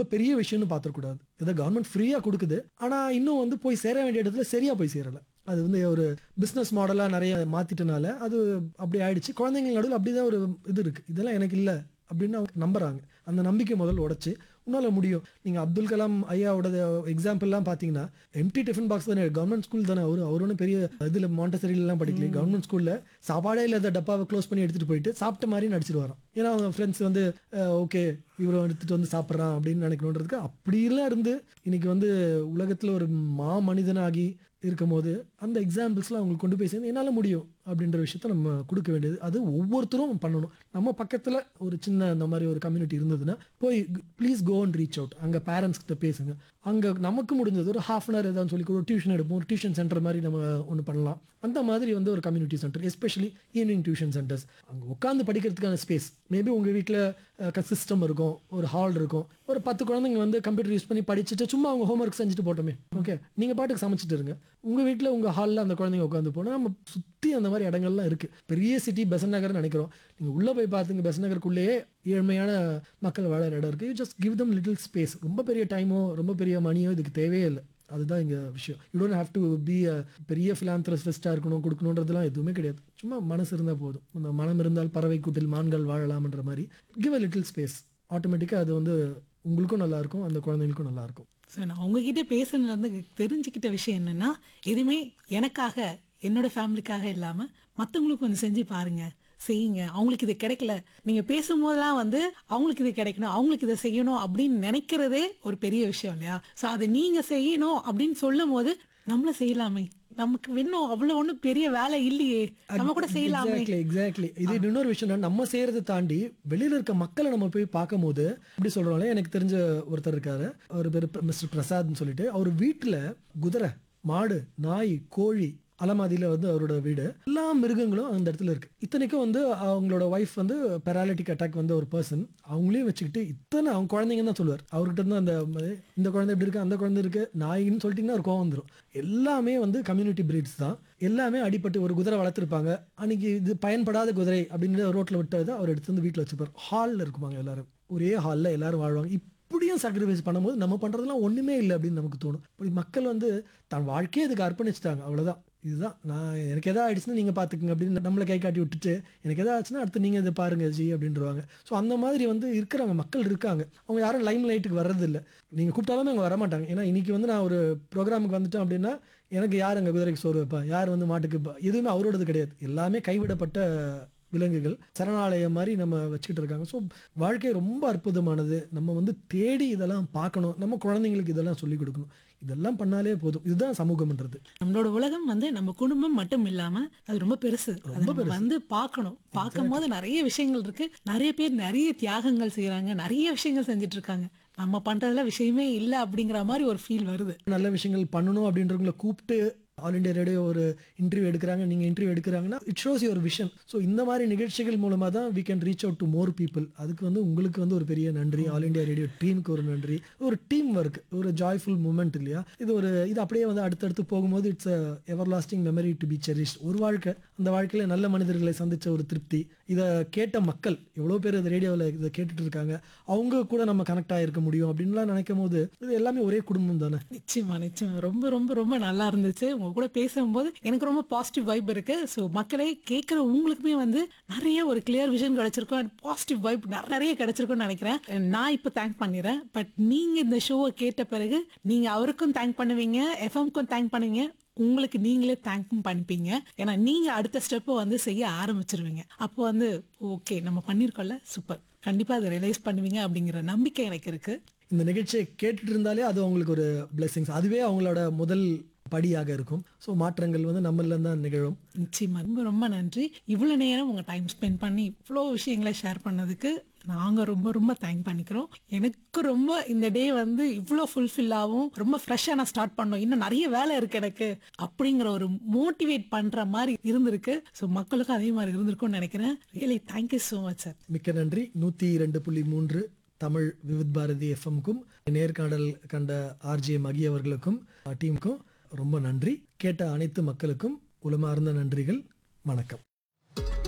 பெரிய விஷயம்னு பார்த்துடக்கூடாது இதை கவர்மெண்ட் ஃப்ரீயாக கொடுக்குது ஆனால் இன்னும் வந்து போய் சேர வேண்டிய இடத்துல சரியாக போய் சேரலை அது வந்து ஒரு பிஸ்னஸ் மாடலாக நிறைய மாற்றிட்டனால அது அப்படி ஆயிடுச்சு குழந்தைங்க நடுவில் அப்படி தான் ஒரு இது இருக்குது இதெல்லாம் எனக்கு இல்லை அப்படின்னு அவங்க நம்புறாங்க அந்த நம்பிக்கை முதல்ல உடைச்சு உன்னால முடியும் நீங்கள் அப்துல் கலாம் ஐயாவோட எக்ஸாம்பிள்லாம் பார்த்தீங்கன்னா எம்டி டிஃபன் பாக்ஸ் தானே கவர்மெண்ட் ஸ்கூல் தானே அவர் அவர் ஒன்றும் பெரிய இதில் மாண்டசரிலாம் படிக்கல கவர்மெண்ட் ஸ்கூலில் சாப்பாடே இல்லாத டப்பாவை க்ளோஸ் பண்ணி எடுத்துகிட்டு போயிட்டு சாப்பிட்ட மாதிரி நடிச்சிட்டு வரோம் ஏன்னா அவங்க ஃப்ரெண்ட்ஸ் வந்து ஓகே இவரை எடுத்துகிட்டு வந்து சாப்பிட்றான் அப்படின்னு நினைக்கணுன்றதுக்கு அப்படிலாம் இருந்து இன்னைக்கு வந்து உலகத்தில் ஒரு மா மனிதனாகி இருக்கும்போது அந்த எக்ஸாம்பிள்ஸ்லாம் அவங்களுக்கு கொண்டு போய் சேர்ந்து என்னால் முடியும் அப்படின்ற விஷயத்த நம்ம கொடுக்க வேண்டியது அது ஒவ்வொருத்தரும் பண்ணணும் நம்ம பக்கத்தில் ஒரு சின்ன இந்த மாதிரி ஒரு கம்யூனிட்டி இருந்ததுன்னா போய் please go and reach out அங்கே பேரண்ட்ஸ் கிட்ட பேசுங்க அங்கே நமக்கு முடிஞ்சது ஒரு ஹாஃப் அன் ஹவர் ஏதாவது சொல்லி ஒரு டியூஷன் எடுப்போம் ஒரு டியூஷன் சென்டர் மாதிரி நம்ம ஒன்று பண்ணலாம் அந்த மாதிரி வந்து ஒரு community centre especially evening tuition centres அங்கே உட்காந்து படிக்கிறதுக்கான ஸ்பேஸ் மேபி உங்கள் வீட்டில் சிஸ்டம் இருக்கும் ஒரு ஹால் இருக்கும் ஒரு பத்து குழந்தைங்க வந்து கம்ப்யூட்டர் யூஸ் பண்ணி படிச்சுட்டு சும்மா அவங்க ஹோம்ஒர்க் செஞ்சுட்டு போட்டோமே ஓகே நீங்கள் பாட்டுக்கு சமைச்சிட்டு இருங்க உங்கள் வீட்டில் உங்கள் ஹாலில் அந்த குழந்தைங்க உட்காந்து போனால் நம்ம சுற்றி அந்த மாதிரி இடங்கள்லாம் இருக்குது பெரிய சிட்டி பெசன் நகர்னு நினைக்கிறோம் நீங்கள் உள்ளே போய் பார்த்துங்க பெசன் நகருக்குள்ளேயே ஏழ்மையான மக்கள் வாழற இடம் இருக்குது you just give them little space ரொம்ப பெரிய டைமோ ரொம்ப பெரிய மணியோ இதுக்கு தேவையே இல்லை அதுதான் இங்கே விஷயம் you don't have to be a பெரிய ஃபிலாந்திரஸ்டாக இருக்கணும் கொடுக்கணுன்றதுலாம் எதுவுமே கிடையாது சும்மா மனசு இருந்தால் போதும் அந்த மனம் இருந்தால் பறவை கூட்டில் மான்கள் வாழலாம்ன்ற மாதிரி கிவ் அ லிட்டில் ஸ்பேஸ் ஆட்டோமேட்டிக்காக அது வந்து உங்களுக்கும் நல்லா இருக்கும் அந்த குழந்தைங்களுக்கும் நல்லா இருக்கும் ஸோ நான் உங்ககிட்ட பேசுனதுல இருந்து தெரிஞ்சுக்கிட்ட விஷயம் என்னன்னா எதுவுமே எனக்காக என்னோட ஃபேமிலிக்காக இல்லாம மற்றவங்களுக்கு கொஞ்சம் செஞ்சு பாருங்க செய்யுங்க அவங்களுக்கு இது கிடைக்கல நீங்க பேசும்போதெல்லாம் வந்து அவங்களுக்கு இது கிடைக்கணும் அவங்களுக்கு இதை செய்யணும் அப்படின்னு நினைக்கிறதே ஒரு பெரிய விஷயம் இல்லையா ஸோ அதை நீங்க செய்யணும் அப்படின்னு சொல்லும் போது நம்மள செய்யலாமே நமக்கு இன்னும் அவ்வளவு ஒண்ணும் பெரிய வேலை இல்லையே நம்ம கூட செய்யலாமே எக்ஸாக்ட்லி எக்ஸாக்ட்லி இது இன்னொரு விஷயம் என்னன்னா, நம்ம செய்யறதை தாண்டி வெளியில இருக்க மக்களை நம்ம போய் பார்க்கும்போது இப்படி சொல்றோம்ல எனக்கு தெரிஞ்ச ஒருத்தர் இருக்காரு அவர் பேர் மிஸ்டர் பிரசாத்னு சொல்லிட்டு அவர் வீட்டுல குதிரை மாடு நாய் கோழி அலமாதியில வந்து அவரோட வீடு எல்லா மிருகங்களும் அந்த இடத்துல இருக்கு இத்தனைக்கும் வந்து அவங்களோட ஒய்ஃப் வந்து பெராலிட்டிக் அட்டாக் வந்த ஒரு பர்சன் அவங்களையும் வச்சுக்கிட்டு இத்தனை அவங்க குழந்தைங்க தான் சொல்லுவார் அவர்கிட்ட இருந்து அந்த ம- இந்த குழந்தை இப்படி இருக்கு அந்த குழந்தை இருக்கு நாயின்னு சொல்லிட்டீங்கன்னா ஒரு கோவம் வந்துடும் எல்லாமே வந்து கம்யூனிட்டி பிரீட்ஸ் தான் எல்லாமே அடிபட்டு ஒரு குதிரை வளர்த்துருப்பாங்க அன்னைக்கு இது பயன்படாத குதிரை அப்படின்னு ரோட்ல விட்டது அவர் எடுத்து வந்து வீட்டில் வச்சுப்பார் ஹாலில் இருக்குமாங்க எல்லாரும் ஒரே ஹாலில் எல்லாரும் வாழ்வாங்க இப்படியும் சாக்ரிஃபைஸ் பண்ணும்போது நம்ம பண்றதெல்லாம் ஒண்ணுமே இல்லை அப்படின்னு நமக்கு தோணும் இப்படி மக்கள் வந்து தன் வாழ்க்கையை அதுக்கு அர்ப்பணிச்சிட்டாங்க அவ்வளவுதான் இதுதான் நான் எனக்கு எதாவது ஆயிடுச்சுன்னா நீங்க பாத்துக்கங்க அப்படின்னு நம்மளை கை காட்டி விட்டுட்டு எனக்கு எதாவது ஆச்சுன்னா அடுத்து நீங்க இதை பாருங்க ஜி அப்படின்றவாங்க ஸோ அந்த மாதிரி வந்து இருக்கிறவங்க மக்கள் இருக்காங்க அவங்க யாரும் லைம் லைட்டுக்கு வர்றது இல்லை நீங்க கூப்பிட்டாலுமே அவங்க வரமாட்டாங்க ஏன்னா இன்னைக்கு வந்து நான் ஒரு ப்ரோக்ராமுக்கு வந்துட்டேன் அப்படின்னா எனக்கு யார் அங்கே குதிரைக்கு சோறு வைப்பா யார் வந்து மாட்டுக்கு வைப்பா? எதுவுமே அவரோடது கிடையாது எல்லாமே கைவிடப்பட்ட விலங்குகள் சரணாலயம் மாதிரி நம்ம வச்சுக்கிட்டு இருக்காங்க ஸோ வாழ்க்கை ரொம்ப அற்புதமானது நம்ம வந்து தேடி இதெல்லாம் பார்க்கணும் நம்ம குழந்தைங்களுக்கு இதெல்லாம் சொல்லிக் கொடுக்கணும் இதெல்லாம் பண்ணாலே போதும் இதுதான் சமூகம்ன்றது நம்மளோட உலகம் வந்து நம்ம குடும்பம் மட்டும் இல்லாம அது ரொம்ப பெருசு அதை நம்ம வந்து பார்க்கணும் பார்க்கும் போது நிறைய விஷயங்கள் இருக்கு நிறைய பேர் நிறைய தியாகங்கள் செய்யறாங்க நிறைய விஷயங்கள் செஞ்சுட்டு இருக்காங்க நம்ம பண்றதுல விஷயமே இல்லை அப்படிங்கிற மாதிரி ஒரு ஃபீல் வருது நல்ல விஷயங்கள் பண்ணணும் அப்படின்றவங்கள கூப்பிட்டு ஆல் இண்டியா ரேடியோ ஒரு இன்டர்வியூ எடுக்கிறாங்க நீங்கள் இன்டர்வியூ எடுக்கிறாங்கன்னா it shows your vision so இந்த மாதிரி நிகழ்ச்சிகள் மூலமாக தான் we can reach out to more people அதுக்கு வந்து உங்களுக்கு வந்து ஒரு பெரிய நன்றி ஆல் இண்டியா ரேடியோ டீமுக்கு ஒரு நன்றி ஒரு டீம் ஒர்க் ஒரு ஜாய்ஃபுல் மூமெண்ட் இல்லையா இது ஒரு இது அப்படியே வந்து அடுத்தடுத்து போகும்போது it's everlasting memory to be cherish ஒரு வாழ்க்கை அந்த வாழ்க்கையில் நல்ல மனிதர்களை சந்திச்ச ஒரு திருப்தி இதை கேட்ட மக்கள் எவ்வளோ பேர் இந்த ரேடியோவில் இதை கேட்டுட்டு இருக்காங்க அவங்க கூட நம்ம கனெக்ட் ஆகிருக்க முடியும் அப்படின்லாம் நினைக்கும் போது இது எல்லாமே ஒரே குடும்பம் தானே நிச்சயமா நிச்சயமா ரொம்ப ரொம்ப ரொம்ப நல்லா இருந்துச்சு உங்க கூட பேசும்போது எனக்கு ரொம்ப பாசிட்டிவ் வைப் இருக்கு ஸோ மக்களே கேட்குற உங்களுக்குமே வந்து நிறைய ஒரு கிளியர் விஷன் கிடைச்சிருக்கும் அண்ட் பாசிட்டிவ் வைப் நிறைய கிடைச்சிருக்கும்னு நினைக்கிறேன் நான் இப்போ தேங்க் பண்ணிடுறேன் பட் நீங்க இந்த ஷோவை கேட்ட பிறகு நீங்க அவருக்கும் தேங்க் பண்ணுவீங்க எஃப்எம்க்கும் தேங்க் பண்ணுவீங்க உங்களுக்கு நீங்களே தேங்க்கும் பண்ணிப்பீங்க ஏன்னா நீங்க அடுத்த ஸ்டெப்பை வந்து செய்ய ஆரம்பிச்சிருவீங்க அப்போ வந்து ஓகே நம்ம பண்ணிருக்கோம்ல சூப்பர் கண்டிப்பா அதை ரியலைஸ் பண்ணுவீங்க அப்படிங்கிற நம்பிக்கை எனக்கு இருக்கு இந்த நிகழ்ச்சியை கேட்டுட்டு இருந்தாலே அது அவங்களுக்கு ஒரு blessings அதுவே அவங்களோட முதல் படியாக இருக்கும் ஸோ மாற்றங்கள் வந்து நம்மள தான் நிகழும் நிச்சயமா ரொம்ப ரொம்ப நன்றி இவ்வளவு நேரம் உங்க டைம் ஸ்பெண்ட் பண்ணி இவ்வளோ விஷயங்களை ஷேர் பண்ணதுக்கு நாங்க ரொம்ப ரொம்ப தேங்க் பண்ணிக்கிறோம் எனக்கு ரொம்ப இந்த டே வந்து இவ்வளோ ஃபுல்ஃபில்லாகவும் ரொம்ப ஃப்ரெஷ்ஷாக நான் ஸ்டார்ட் பண்ணோம் இன்னும் நிறைய வேலை இருக்கு எனக்கு அப்படிங்கிற ஒரு மோட்டிவேட் பண்ற மாதிரி இருந்திருக்கு ஸோ மக்களுக்கும் அதே மாதிரி இருந்திருக்கும்னு நினைக்கிறேன் really thank you so much sir மிக்க நன்றி நூற்றி ரெண்டு புள்ளி மூன்று தமிழ் விவித் பாரதி எஃப்எம்க்கும் நேர்காணல் கண்ட ஆர்ஜே மகி அவர்களுக்கும் டீமுக்கும் ரொம்ப நன்றி கேட்ட அனைத்து மக்களுக்கும் உளமார்ந்த நன்றிகள் வணக்கம்